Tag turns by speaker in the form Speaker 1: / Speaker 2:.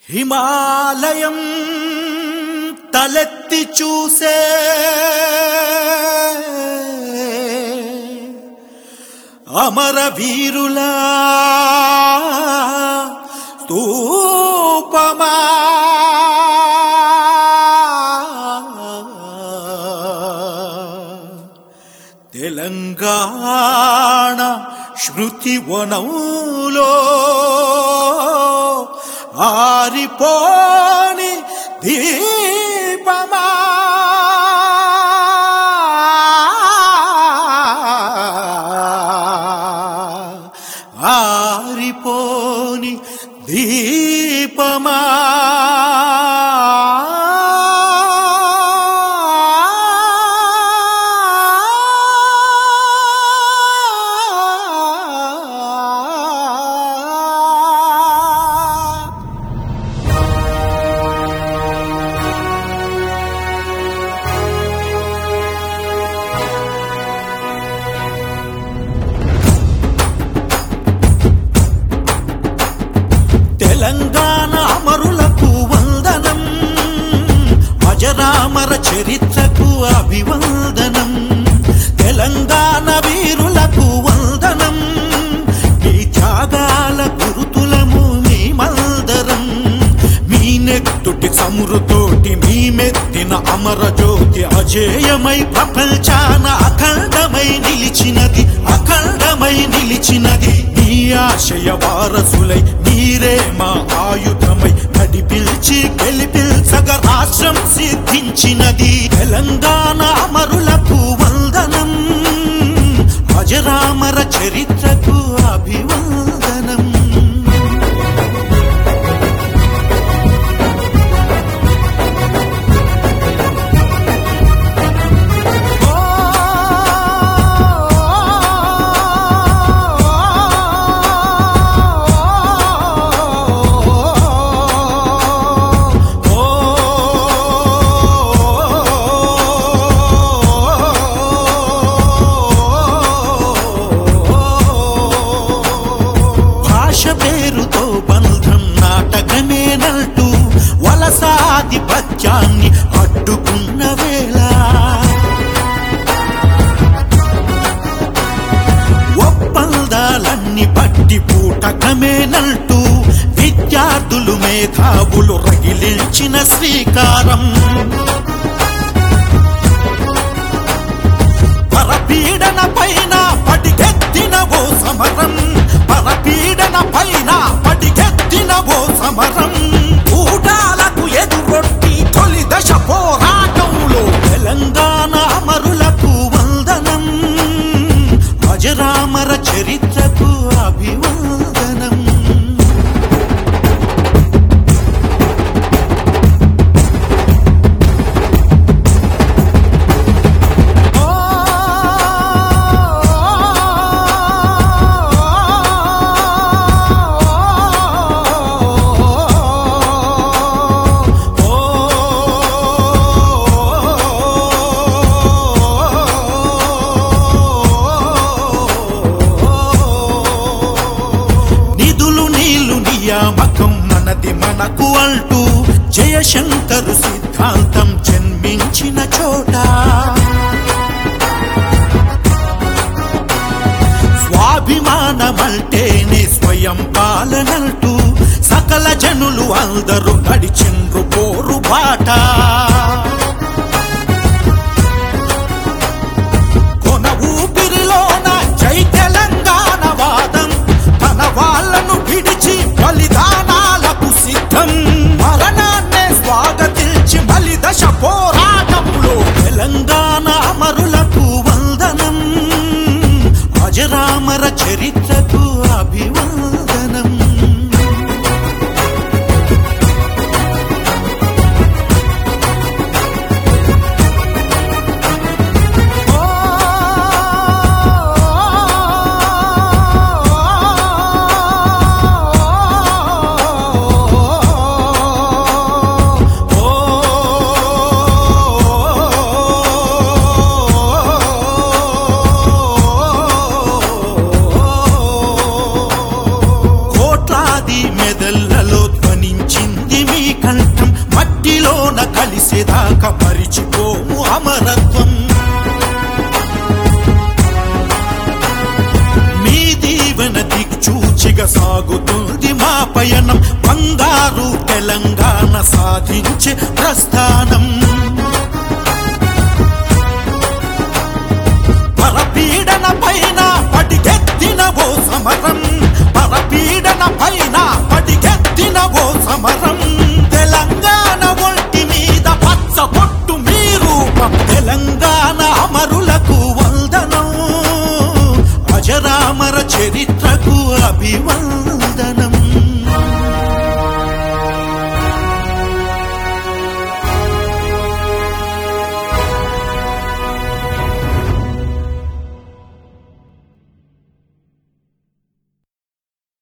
Speaker 1: హిమాలయం తలెత్తి చూసే అమర వీరులా స్తూపమా తెలంగాణ శృతి వనంలో ఆరిపోని దీపమా ఆరిపోని దీపమా తెలంగాణ అమరులకు వందనం అజరామర చరిత్రకు అభివందనం తెలంగాణ వీరులకు వందనం మీ త్యాగాల గురుతులము మీ మందరం మీ నెత్తుటి చమురుతోటి మీ మెత్తిన అమర జ్యోతి అజేయమై ప్రపంచాన అఖండమై నిలిచినది అఖండమై నిలిచినది మీ ఆశయ వారసులై మీరే మా ఆయుధమై నడిపిల్చి గెలిపిల్చగ రాష్ట్రం సిద్ధించినది తెలంగాణ అమరులకు వందనం అజరామర చరిత్రకు అభివందనం భాష పేరుతో బంధం నాటకమేనంటూ వలసాధిపత్యాన్ని అడ్డుకున్న వేళ ఒప్పందాలన్నీ పట్టి పూటకమేనంటూ విద్యార్థులు మేధావులు రగిలించిన శ్రీకారం పరపీడన పైన పడిగెత్తిన ఓ సమరం పరపీడన పైన పడిగెత్తిన ఓ సమరం ఊటాలకు ఎదురొట్టి తొలి దశ పోరాటంలో తెలంగాణ అమరులకు వందనం అజరామర చరిత్రకు అభివందనం నిధులు నీళ్లు నియామకం మనది మనకు అంటూ జయశంకరు సిద్ధాంతం జన్మించిన చోట స్వాభిమానమంటేనే స్వయం పాలనంటూ సకల జనులు అందరూ నడిచిండ్రు పోరు బాట కొన ఊపిరిలోన జై తెలంగాణ వాదం తన వాళ్ళను విడిచి బలిదానాలకు సిద్ధం మరణాన్నే స్వాగతించి బలి దశ పోరాటంలో తెలంగాణ అమరులకు వందనం అజరామర చరిత్రకు అభివందనం పయనం బంగారు తెలంగాణ సాధించే ప్రస్థానం